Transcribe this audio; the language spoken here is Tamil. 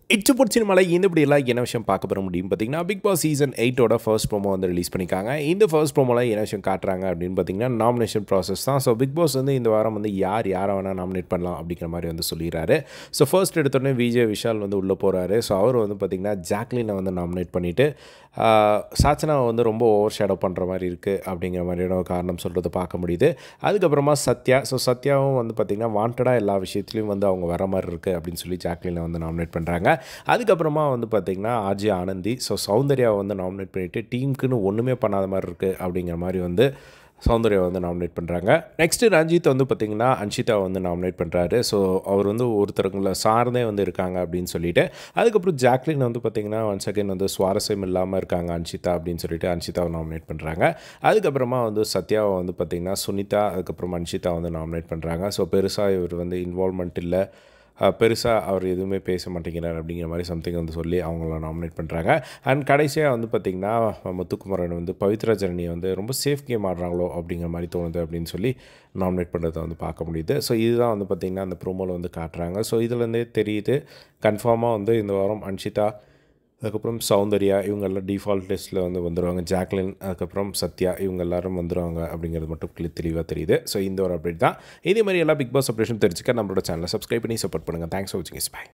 இச்சு பிடிச்சின மலை இந்த இப்படி எல்லாம் என்ன விஷயம் பார்க்க பெற முடியும் பார்த்தீங்கன்னா பிக் பாஸ் சீசன் எயிட்டோட ஃபர்ஸ்ட் ப்ரோமோ வந்து ரிலீஸ் பண்ணிக்காங்க இந்த ஃபர்ஸ்ட் ப்ரோமோவில் என்ன விஷயம் காட்டுறாங்க அப்படின்னு பார்த்தீங்கன்னா நாமினேஷன் ப்ராசஸ் தான் ஸோ பிக் பாஸ் வந்து இந்த வாரம் வந்து யார் யாரை வேணால் நாமினேட் பண்ணலாம் அப்படிங்கிற மாதிரி வந்து சொல்லிடுறாரு ஸோ ஃபர்ஸ்ட் எடுத்தோடனே விஜய் விஷால் வந்து உள்ளே போகிறாரு ஸோ அவர் வந்து பார்த்திங்கன்னா ஜாக்லினை வந்து நாமினேட் பண்ணிவிட்டு சாச்சனாவை வந்து ரொம்ப ஓவர் ஷேடோ பண்ணுற மாதிரி இருக்குது அப்படிங்கிற மாதிரியான ஒரு காரணம் சொல்கிறது பார்க்க முடியுது அதுக்கப்புறமா சத்யா ஸோ சத்யாவும் வந்து பார்த்திங்கன்னா வாண்டடாக எல்லா விஷயத்துலையும் வந்து அவங்க வர மாதிரி இருக்குது அப்படின்னு சொல்லி ஜாக்லினை வந்து நாமினேட் பண்ணுறாங்க அதுக்கப்புறமா வந்து பார்த்திங்கன்னா ஆர்ஜி ஆனந்தி ஸோ சௌந்தர்யாவை வந்து நாமினேட் பண்ணிவிட்டு டீமுக்குன்னு ஒன்றுமே பண்ணாத மாதிரி இருக்குது அப்படிங்கிற மாதிரி வந்து சௌந்தர்யா வந்து நாமினேட் பண்ணுறாங்க நெக்ஸ்ட்டு ரஞ்சித் வந்து பார்த்திங்கன்னா அன்ஷிதாவை வந்து நாமினேட் பண்ணுறாரு ஸோ அவர் வந்து ஒருத்தருங்களை சார்ந்தே வந்து இருக்காங்க அப்படின்னு சொல்லிட்டு அதுக்கப்புறம் ஜாக்லின் வந்து பார்த்திங்கன்னா ஒன்ஸ் அகைன் வந்து சுவாரஸ்யம் இல்லாமல் இருக்காங்க அன்ஷிதா அப்படின்னு சொல்லிட்டு அன்ஷிதாவை நாமினேட் பண்ணுறாங்க அதுக்கப்புறமா வந்து சத்யாவை வந்து பார்த்திங்கன்னா சுனிதா அதுக்கப்புறம் அன்ஷிதா வந்து நாமினேட் பண்ணுறாங்க ஸோ பெருசாக இவர் வந்து இன்வால்மெண்ட் இல்லை பெருசாக அவர் எதுவுமே பேச மாட்டேங்கிறார் அப்படிங்கிற மாதிரி சம்திங் வந்து சொல்லி அவங்கள நாமினேட் பண்ணுறாங்க அண்ட் கடைசியாக வந்து பார்த்திங்கன்னா முத்துக்குமரன் வந்து பவித்ரா ஜனனியை வந்து ரொம்ப சேஃப் கேம் ஆடுறாங்களோ அப்படிங்கிற மாதிரி தோணுது அப்படின்னு சொல்லி நாமினேட் பண்ணுறதை வந்து பார்க்க முடியுது ஸோ இதுதான் வந்து பார்த்திங்கன்னா அந்த ப்ரோமோவில் வந்து காட்டுறாங்க ஸோ இதுலேருந்தே தெரியுது கன்ஃபார்மாக வந்து இந்த வாரம் அன்ஷிதா அதுக்கப்புறம் சௌந்தர்யா இவங்கெல்லாம் டிஃபால்ட் லிஸ்ட்டில் வந்து வந்துடுவாங்க ஜாக்லின் அதுக்கப்புறம் சத்யா இவங்க எல்லாரும் வந்துடுவாங்க அப்படிங்கிறது மட்டும் கிளி தெளிவாக தெரியுது ஸோ இந்த ஒரு அப்டேட் தான் இதே மாதிரி எல்லா பிக் பாஸ் அப்டேஷன் தெரிஞ்சுக்க நம்மளோட சேனலை சப்ஸ்கிரைப் பண்ணி சப்போர்ட் பண்ணுங்கள் தேங்க்ஸ் ஃபார் வாட்சிங் இஸ் பை